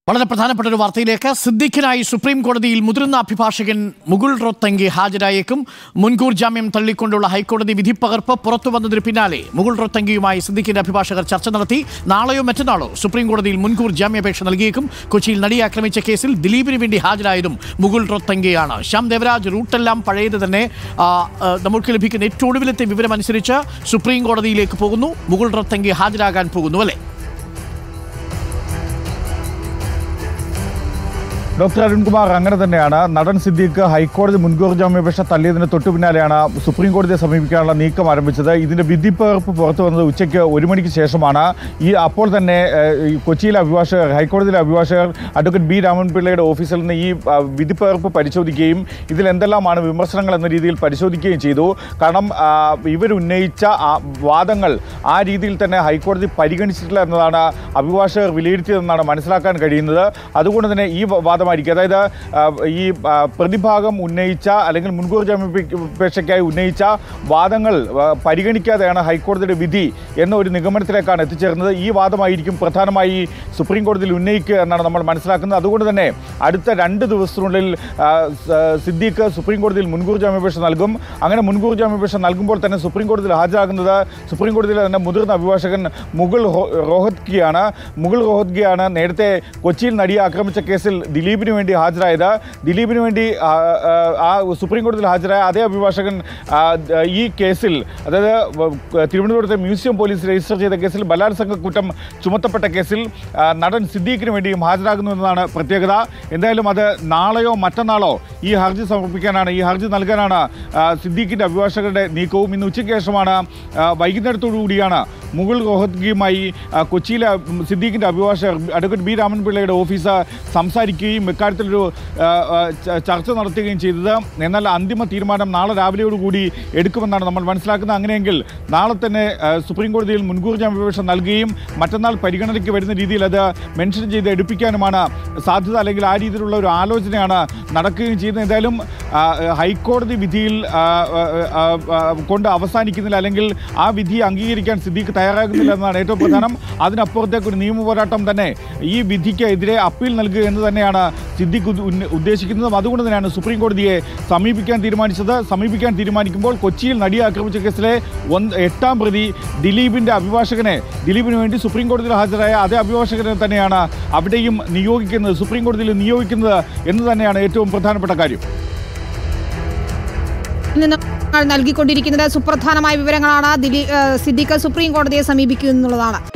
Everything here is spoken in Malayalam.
വളരെ പ്രധാനപ്പെട്ട ഒരു വാർത്തയിലേക്ക് സിദ്ദിഖിനായി സുപ്രീം കോടതിയിൽ മുതിർന്ന അഭിഭാഷകൻ മുകുൾ റോത്തങ്കി ഹാജരായേക്കും മുൻകൂർ ജാമ്യം തള്ളിക്കൊണ്ടുള്ള ഹൈക്കോടതി വിധിപ്പകർപ്പ് പുറത്തു വന്നതിന് പിന്നാലെ മുകുൾ റോത്തങ്കിയുമായി സിദ്ദിഖിന്റെ അഭിഭാഷകർ ചർച്ച നടത്തി നാളെയോ മറ്റന്നാളോ സുപ്രീം കോടതിയിൽ മുൻകൂർ ജാമ്യാപേക്ഷ നൽകിയേക്കും കൊച്ചിയിൽ നടിയെ ആക്രമിച്ച കേസിൽ ദിലീപിന് വേണ്ടി ഹാജരായതും മുകുൾ റോത്തങ്കിയാണ് ശ്യാം ദേവരാജ് റൂട്ടെല്ലാം പഴയത് തന്നെ ആ, ആ, നമുക്ക് ലഭിക്കുന്ന ഏറ്റവും ഒടുവിലത്തെ വിവരം അനുസരിച്ച് സുപ്രീം കോടതിയിലേക്ക് പോകുന്നു മുകുൾ റോത്തങ്കി ഹാജരാകാൻ പോകുന്നു അല്ലേ ഡോക്ടർ അരുൺകുമാർ അങ്ങനെ തന്നെയാണ് നടൻ സിദ്ദീഖ് ഹൈക്കോടതി മുൻകൂർ ജാമ്യാപേക്ഷ തള്ളിയതിന് തൊട്ടു പിന്നാലെയാണ് സുപ്രീം കോടതിയെ സമീപിക്കാനുള്ള നീക്കം ആരംഭിച്ചത് ഇതിന്റെ വിധിപ്പകർപ്പ് പുറത്തു വന്നത് ഉച്ചയ്ക്ക് ഒരു മണിക്ക് ശേഷമാണ് ഈ അപ്പോൾ തന്നെ ഏഹ്, ഈ കൊച്ചിയിലെ അഭിഭാഷകർ ഹൈക്കോടതിയിലെ അഭിഭാഷകർ അഡ്വക്കേറ്റ് ബി രാമൻപിള്ളയുടെ ഓഫീസിൽ നിന്ന് ഈ ആ, വിധിപ്പകർപ്പ് പരിശോധിക്കുകയും ഇതിൽ എന്തെല്ലാമാണ് വിമർശനങ്ങൾ എന്ന രീതിയിൽ പരിശോധിക്കുകയും ചെയ്തു കാരണം ആ, ഇവരുന്നയിച്ച ആ വാദങ്ങൾ ആ രീതിയിൽ തന്നെ ഹൈക്കോടതി പരിഗണിച്ചിട്ടില്ല എന്നതാണ് അഭിഭാഷകർ വിലയിരുത്തിയതെന്നാണ് മനസ്സിലാക്കാൻ കഴിയുന്നത് അതുകൊണ്ട് തന്നെ ഈ വ- വാദമായിരിക്കും അതായത് ആ, ഈ ആ, പ്രതിഭാഗം ഉന്നയിച്ച അല്ലെങ്കിൽ മുൻകൂർ ജാമ്യാപേക്ഷയ്ക്കായി ഉന്നയിച്ച വാദങ്ങൾ ആ, പരിഗണിക്കാതെയാണ് ഹൈക്കോടതിയുടെ വിധി എന്ന ഒരു നിഗമനത്തിലേക്കാണ് എത്തിച്ചേർന്നത് ഈ വാദമായിരിക്കും പ്രധാനമായി സുപ്രീം കോടതിയിൽ ഉന്നയിക്കുക എന്നാണ് നമ്മൾ മനസ്സിലാക്കുന്നത് അതുകൊണ്ട് തന്നെ അടുത്ത രണ്ട് ദിവസത്തിനുള്ളിൽ ആ, സ- സിദ്ദീഖ് സുപ്രീം കോടതിയിൽ മുൻകൂർ ജാമ്യാപേക്ഷ നൽകും അങ്ങനെ മുൻകൂർ ജാമ്യാപേക്ഷ നൽകുമ്പോൾ തന്നെ സുപ്രീം കോടതിയിൽ ഹാജരാകുന്നത് സുപ്രീം കോടതിയിലെ തന്നെ മുതിർന്ന അഭിഭാഷകൻ മുകുൾ ഹോ- റോഹത്ഗിയാണ് മുകുൾ റോഹത്ഗിയാണ് നേരത്തെ കൊച്ചിയിൽ നടിയെ ആക്രമിച്ച കേസിൽ ദിലീപിന് വേണ്ടി ഹാജരായത് ദിലീപിന് വേണ്ടി ആ, ആ, ആ സുപ്രീം കോടതിയിൽ ഹാജരായ അതേ അഭിഭാഷകൻ ആ, ദ- ഈ കേസിൽ അതായത് വ- തിരുവനന്തപുരത്തെ മ്യൂസിയം പോലീസ് രജിസ്റ്റർ ചെയ്ത കേസിൽ ബലാത്സംഗ കുറ്റം ചുമത്തപ്പെട്ട കേസിൽ ആ, നടൻ സിദ്ദീഖിന് വേണ്ടിയും ഹാജരാകുന്നു എന്നതാണ് പ്രത്യേകത എന്തായാലും അത് നാളെയോ മറ്റന്നാളോ ഈ ഹർജി സമർപ്പിക്കാനാണ് ഈ ഹർജി നൽകാനാണ് ആ, സിദ്ദീഖിൻ്റെ അഭിഭാഷകരുടെ നീക്കവും ഇന്ന് ഉച്ചയ്ക്ക് ശേഷമാണ് ആ, വൈകുന്നേരത്തോടു കൂടിയാണ് മുകുൾ റോഹത്ഗിയുമായി ആ, കൊച്ചിയിലെ ഉം, സിദ്ദീഖിൻ്റെ അഭിഭാഷകർ അഡ്വക്കേറ്റ് ബി രാമൻപിള്ളയുടെ ഓഫീസ് സംസാരിക്കുകയും ഇക്കാര്യത്തിലൊരു ആ, ആ, ച- ചർച്ച നടത്തുകയും ചെയ്തത് എന്നാൽ അന്തിമ തീരുമാനം നാളെ രാവിലെയോടുകൂടി എടുക്കുമെന്നാണ് നമ്മൾ മനസ്സിലാക്കുന്നത് അങ്ങനെയെങ്കിൽ നാളെ തന്നെ ആ, സുപ്രീം കോടതിയിൽ മുൻകൂർ ജാമ്യാപേക്ഷ നൽകുകയും മറ്റന്നാൾ പരിഗണനയ്ക്ക് വരുന്ന രീതിയിൽ അത് മെൻഷൻ ചെയ്ത് എടുപ്പിക്കാനുമാണ് സാധ്യത അല്ലെങ്കിൽ ആ രീതിയിലുള്ള ഒരു ആലോചനയാണ് നടക്കുകയും ചെയ്യുന്നത് എന്തായാലും ആ, ഹൈക്കോടതി വിധിയിൽ ആ, ആ, ആ, ആ, കൊണ്ട് അവസാനിക്കുന്നില്ല അല്ലെങ്കിൽ ആ വിധി അംഗീകരിക്കാൻ സിദ്ദീഖ് തയ്യാറാകുന്നില്ല എന്നതാണ് ഏറ്റവും പ്രധാനം അതിനപ്പുറത്തേക്ക് ഒരു നിയമ പോരാട്ടം തന്നെ ഈ വിധിക്ക് എതിരെ അപ്പീൽ നൽകുക എന്ന് തന്നെയാണ് സിദ്ദീഖ് ഉദ്ദ- ഉന്ന- ഉദ്ദേശിക്കുന്നതും അതുകൊണ്ട് തന്നെയാണ് സുപ്രീം കോടതിയെ സമീപിക്കാൻ തീരുമാനിച്ചത് സമീപിക്കാൻ തീരുമാനിക്കുമ്പോൾ കൊച്ചിയിൽ നടിയെ ആക്രമിച്ച കേസിലെ ഒന്ന് എട്ടാം പ്രതി ദിലീപിന്റെ അഭിഭാഷകനെ ദിലീപിന് വേണ്ടി സുപ്രീം കോടതിയിൽ ഹാജരായ അതേ അഭിഭാഷകനെ തന്നെയാണ് അവിടെയും നിയോഗിക്കുന്നത് സുപ്രീം കോടതിയിൽ നിയോഗിക്കുന്നത് എന്ന് തന്നെയാണ് ഏറ്റവും പ്രധാനപ്പെട്ട കാര്യം നിന്ന് നൽകിക്കൊണ്ടിരിക്കുന്നത് സുപ്രധാനമായ വിവരങ്ങളാണ് ദിലീ ഏഹ് സിദ്ദിഖ് സുപ്രീം കോടതിയെ സമീപിക്കുന്നുള്ളതാണ്